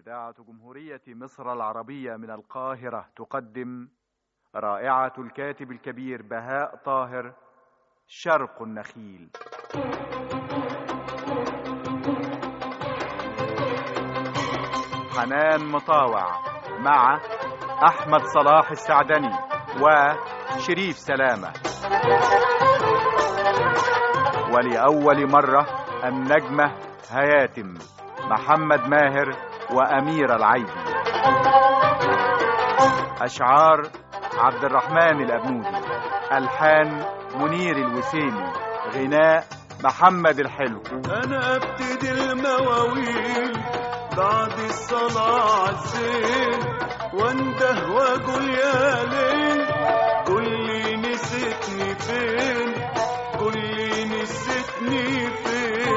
إذاعة جمهورية مصر العربية من القاهرة تقدم رائعة الكاتب الكبير بهاء طاهر شرق النخيل حنان مطاوع مع أحمد صلاح السعدني وشريف سلامة ولأول مرة النجمة هياتم محمد ماهر وأمير العيدي أشعار عبد الرحمن الأبنودي ألحان منير الوسيمي غناء محمد الحلو انا ابتدي المواويل بعد الصلاة عالزين وانده واقول يا ليل قول لي نسيتني فين قول لي نسيتني فين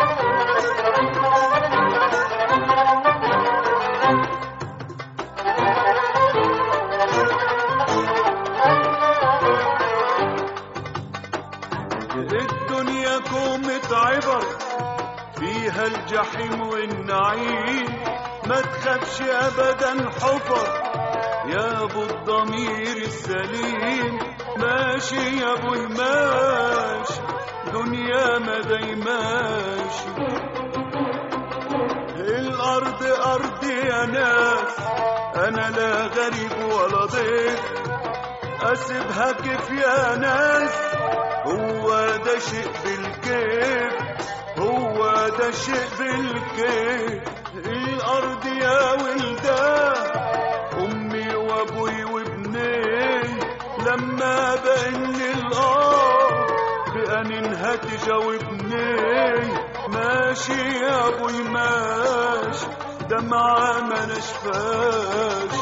الدنيا كومة عبر فيها الجحيم والنعيم ما تخافش ابدا حفر يا ابو الضمير السليم ماشي يا ابوي ماشي دنيا ما دايماشي الارض ارضي يا ناس انا لا غريب ولا ضيف اسيبها كيف يا ناس هو ده شيء بالكيف هو ده شيء بالكيف الارض يا ولدان امي وابوي وابني لما بان الارض بأنينها تجاوبني ماشي يا ابوي ماشي دمعة ما نشفاش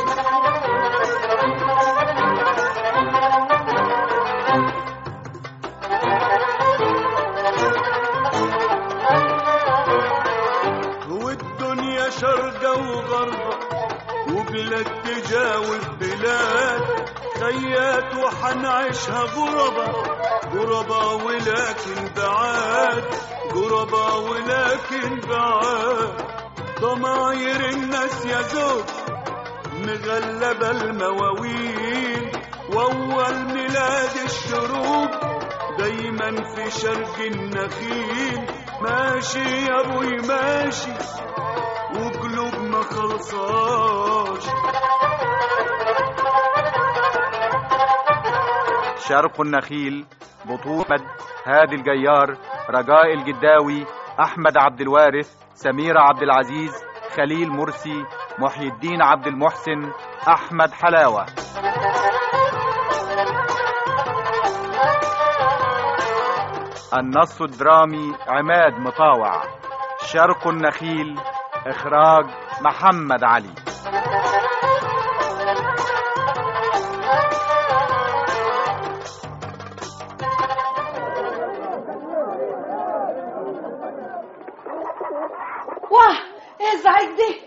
والدنيا شرقة وغربة وبلاد تجاوب بلاد خيات وحنعيشها غربة غربة ولكن بعاد غربة ولكن بعاد ضماير الناس يا زوج مغلبة المواويل وأول ميلاد الشروق دايما في شرق النخيل ماشي يا ابوي ماشي وقلوب ما خلصاش شرق النخيل بطولة هادي الجيار رجاء الجداوي أحمد عبد الوارث سميرة عبد العزيز خليل مرسي محي الدين عبد المحسن أحمد حلاوة النص الدرامي عماد مطاوع شرق النخيل إخراج محمد علي واه ايه الزعيق دي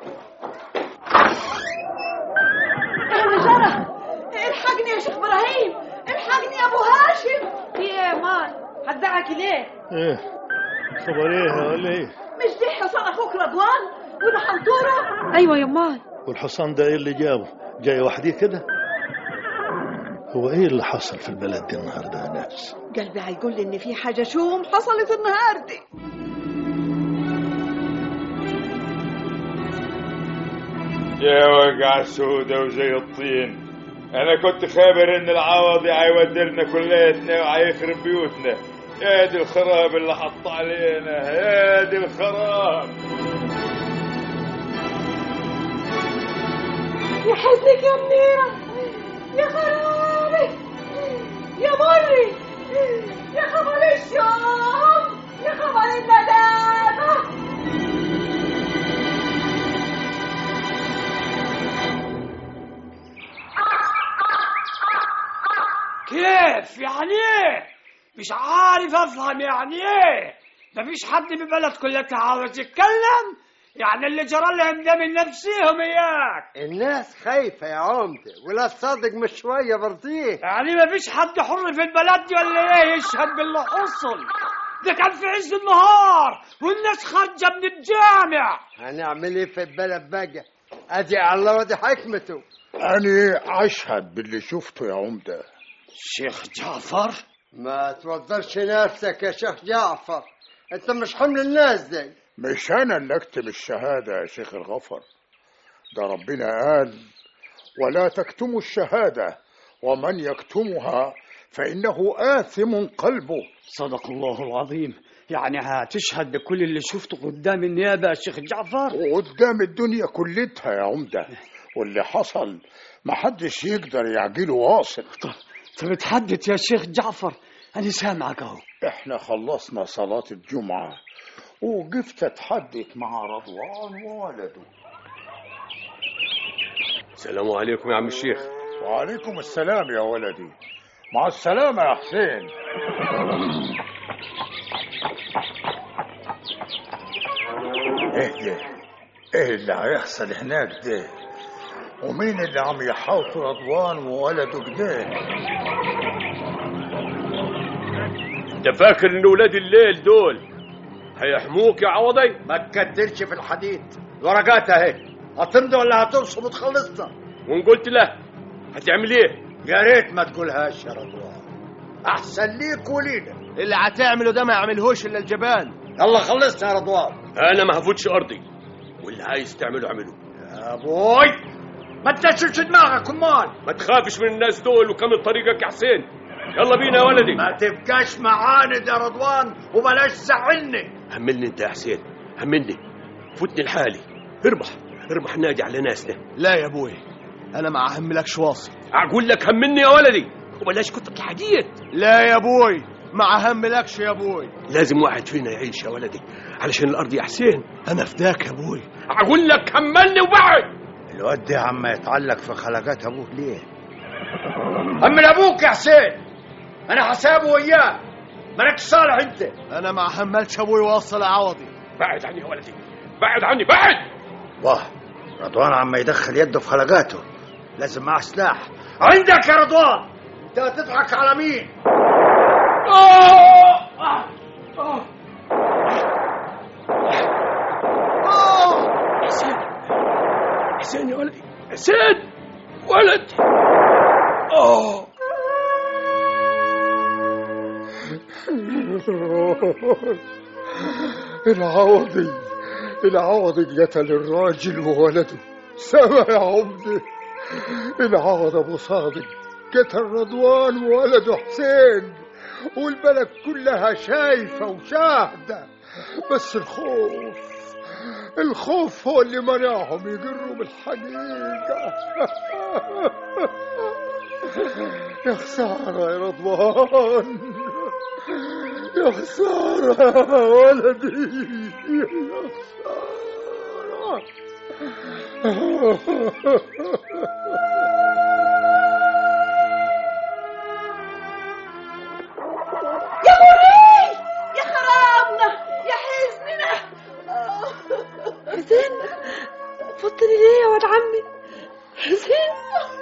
ايه اللي جرى الحقني يا شيخ ابراهيم الحقني يا ابو هاشم في ايه يا مان هتزعقي ليه ايه خبر ايه ولا ايه مش دي حصان اخوك رضوان وده حنطوره ايوه يا مان والحصان ده ايه اللي جابه جاي وحدي كده هو ايه اللي حصل في البلد دي النهارده يا ناس قلبي هيقول لي ان في حاجه شوم حصلت النهارده يا وجع سودة وزي الطين انا كنت خابر ان العوضي هيودلنا كليتنا وهيخرب بيوتنا يا دي الخراب اللي حط علينا يا دي الخراب يا حزنك يا منيرة يا خرابي يا مري يا خبر الشام يا خبر الندامة كيف يعني ايه مش عارف افهم يعني ايه مفيش حد في البلد كلها عاوز يتكلم يعني اللي جرى لهم ده من نفسهم اياك الناس خايفة يا عمدة ولا تصدق مش شوية برضيه يعني مفيش حد حر في البلد دي ولا ايه يشهد باللي حصل ده كان في عز النهار والناس خارجة من الجامع هنعمل ايه في البلد بقى ادي الله ودي حكمته أنا أشهد باللي شفته يا عمدة شيخ جعفر ما توضرش نفسك يا شيخ جعفر انت مش حمل الناس دي مش أنا اللي أكتب الشهادة يا شيخ الغفر ده ربنا قال ولا تكتموا الشهادة ومن يكتمها فإنه آثم قلبه صدق الله العظيم يعني هتشهد بكل اللي شفته قدام النيابة يا شيخ جعفر وقدام الدنيا كلتها يا عمدة واللي حصل محدش يقدر يعجله واصل طب اتحدث يا شيخ جعفر أنا سامعك أهو احنا خلصنا صلاة الجمعة وقفت اتحدث مع رضوان وولده السلام عليكم يا عم الشيخ وعليكم السلام يا ولدي مع السلامة يا حسين ايه ده ايه اللي هيحصل هناك ده ومين اللي عم يحاوط رضوان وولده كده انت فاكر ان ولاد الليل دول هيحموك يا عوضي ما تكدرش في الحديد ورقات اهي هتمضي ولا هترسم وتخلصنا وان قلت له هتعمل ايه يا ريت ما تقولهاش يا رضوان احسن ليك ولينا اللي هتعمله ده ما يعملهوش الا الجبان يلا خلصنا يا رضوان انا ما هفوتش ارضي واللي عايز تعمله اعمله يا ابوي ما تنشلش دماغك امال ما تخافش من الناس دول وكمل طريقك يا حسين يلا بينا يا ولدي ما تبقاش معاند يا رضوان وبلاش زعلني هملني انت يا حسين هملني فوتني لحالي اربح اربح نادي على ناسنا لا يا ابوي انا ما اهملكش واصل اقول لك همني يا ولدي وبلاش كتر الحديد لا يا ابوي ما اهملكش يا ابوي لازم واحد فينا يعيش يا ولدي علشان الارض يا حسين انا فداك يا ابوي اقول لك هملني وبعد الواد ده عم يتعلق في خلقات ابوه ليه همل ابوك يا حسين انا حسابه وياه مالكش صالح انت انا ما اهملش ابوي واصل يا عوضي بعد عني يا ولدي بعد عني بعد واه رضوان عم يدخل يده في خلقاته لازم معه سلاح عندك يا رضوان انت هتضحك على مين حسين حسين يا ولدي حسين ولد اه العوضي العوضي قتل الراجل وولده سما يا عمدي العوض ابو صادق قتل رضوان وولده حسين والبلد كلها شايفه وشاهده بس الخوف الخوف هو اللي منعهم يقروا بالحقيقه يا خساره يا رضوان يا خسارة يا ولدي يا خسارة يا مري يا خرابنا يا حزننا حسين فطني ليه يا واد عمي حسين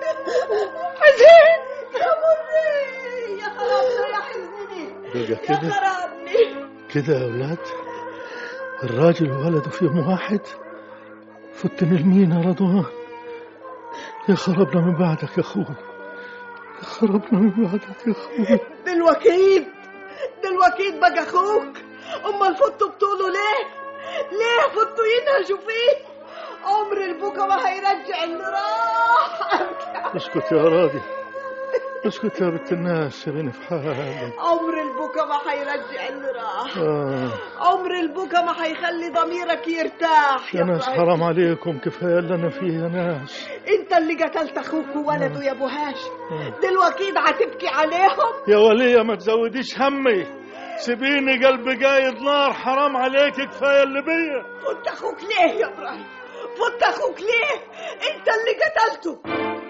حسين يا مري يا خرابنا يا حزني بقى يا كده خرابني كده يا أولاد الراجل وولده في يوم واحد فتن المين يا رضوان يا خربنا من بعدك يا أخوي يا خربنا من بعدك يا أخوي دلوقتي دلوقتي بقى اخوك امال فضتوا بطوله ليه ليه فضتوا ينهشوا فيه عمر البكا ما هيرجع اللي راح اسكت يا راضي اسكت يا بنت الناس سيبيني في حالي عمر البكا ما هيرجع اللي راح آه. عمر البكا ما هيخلي ضميرك يرتاح يا يا ناس إبراهيم. حرام عليكم كفاية اللي أنا فيه يا ناس انت اللي قتلت اخوك وولده يا ابو هاشم دلوقتي هتبكي عليهم يا ولية ما تزوديش همي سيبيني قلبي قايد نار حرام عليك كفاية اللي بيا فت اخوك ليه يا ابراهيم فت اخوك ليه انت اللي قتلته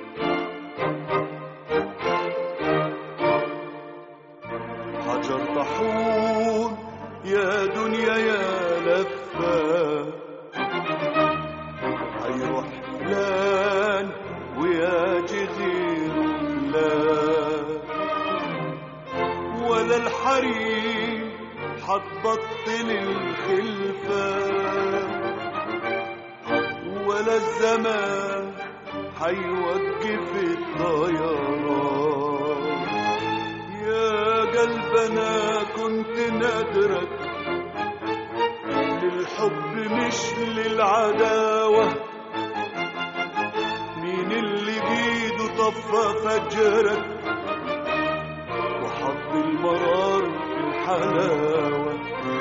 حجر طحون يا دنيا يا لفة هيروح فلان وياجي غير فلان ولا الحريم وحتبطل الخلفان ولا الزمان حيوقف الطيران يا قلب انا كنت نادرك للحب مش للعداوة مين اللي بيده طفى فجرك وحط المرار في الحلاوة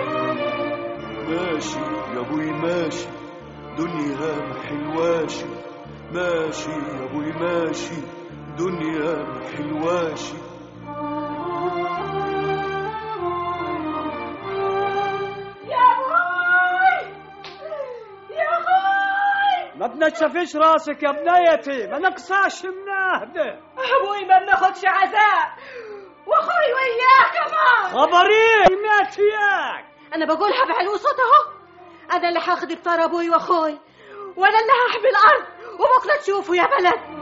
ماشي يا ابوي ماشي دنيا ما حلواشي ماشي يا ابوي ماشي دنيا ما حلواشي يا بوي يا بوي ما تنشفيش راسك يا بنيتي ما نقصاش منهده ابوي ما بناخدش عزاء واخوي وياه كمان خبريه مات فياك انا بقولها بعلو صوت اهو انا اللي هاخد افطار ابوي واخوي وانا اللي هحمي الارض وبكره تشوفوا يا بلد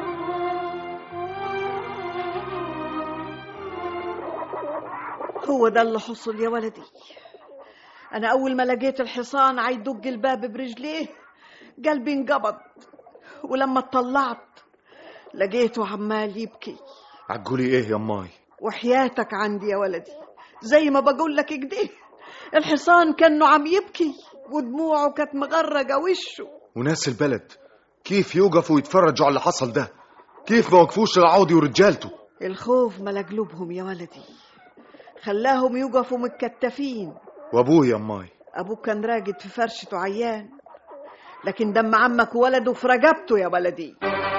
هو ده اللي حصل يا ولدي انا اول ما لقيت الحصان عيدق الباب برجليه قلبي انقبض ولما اطلعت لقيته عمال يبكي عقولي ايه يا ماي وحياتك عندي يا ولدي زي ما بقول لك كده الحصان كانه عم يبكي ودموعه كانت مغرقه وشه وناس البلد كيف يوقفوا يتفرجوا على اللي حصل ده كيف ما وقفوش العوضي ورجالته الخوف ملا قلوبهم يا ولدي خلاهم يوقفوا متكتفين وابوه يا ماي ابوك كان راقد في فرشته عيان لكن دم عمك وولده في رقبته يا ولدي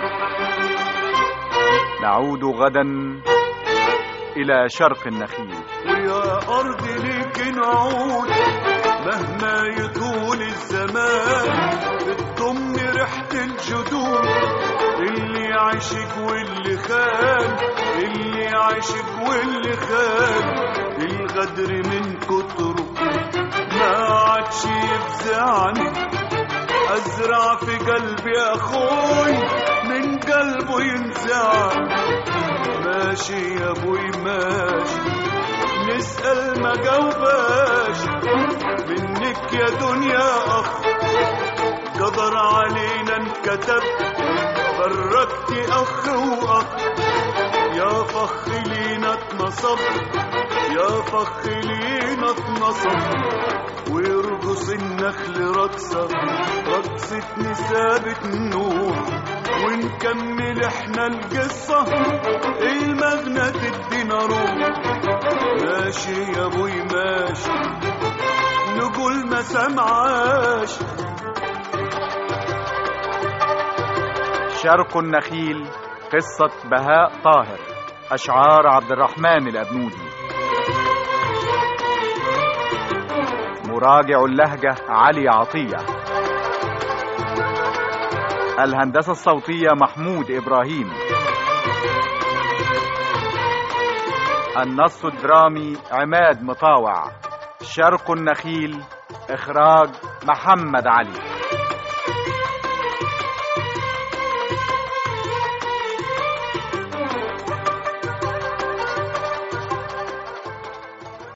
نعود غدا إلى شرق النخيل ويا أرض ليك نعود مهما يطول الزمان بتضم ريحة الجدود اللي عاشق واللي خان اللي عاشق واللي خان الغدر من كتره ما عادش يفزعني أزرع في قلبي أخوي من قلبه ينزعني ماشي يا ابوي ماشي نسأل ما جاوباش منك يا دنيا أخ قدر علينا انكتب فرقتي أخ وأخ يا فخ لينا اتنصب يا فخ لينا اتنصب ويرقص النخل رقصة رقصة نسابة النور ونكمل احنا القصة المغنى تدينا روح ماشي يا ابوي ماشي نقول ما سمعاش شرق النخيل قصة بهاء طاهر أشعار عبد الرحمن الأبنودي مراجع اللهجة علي عطية الهندسة الصوتية محمود إبراهيم النص الدرامي عماد مطاوع شرق النخيل إخراج محمد علي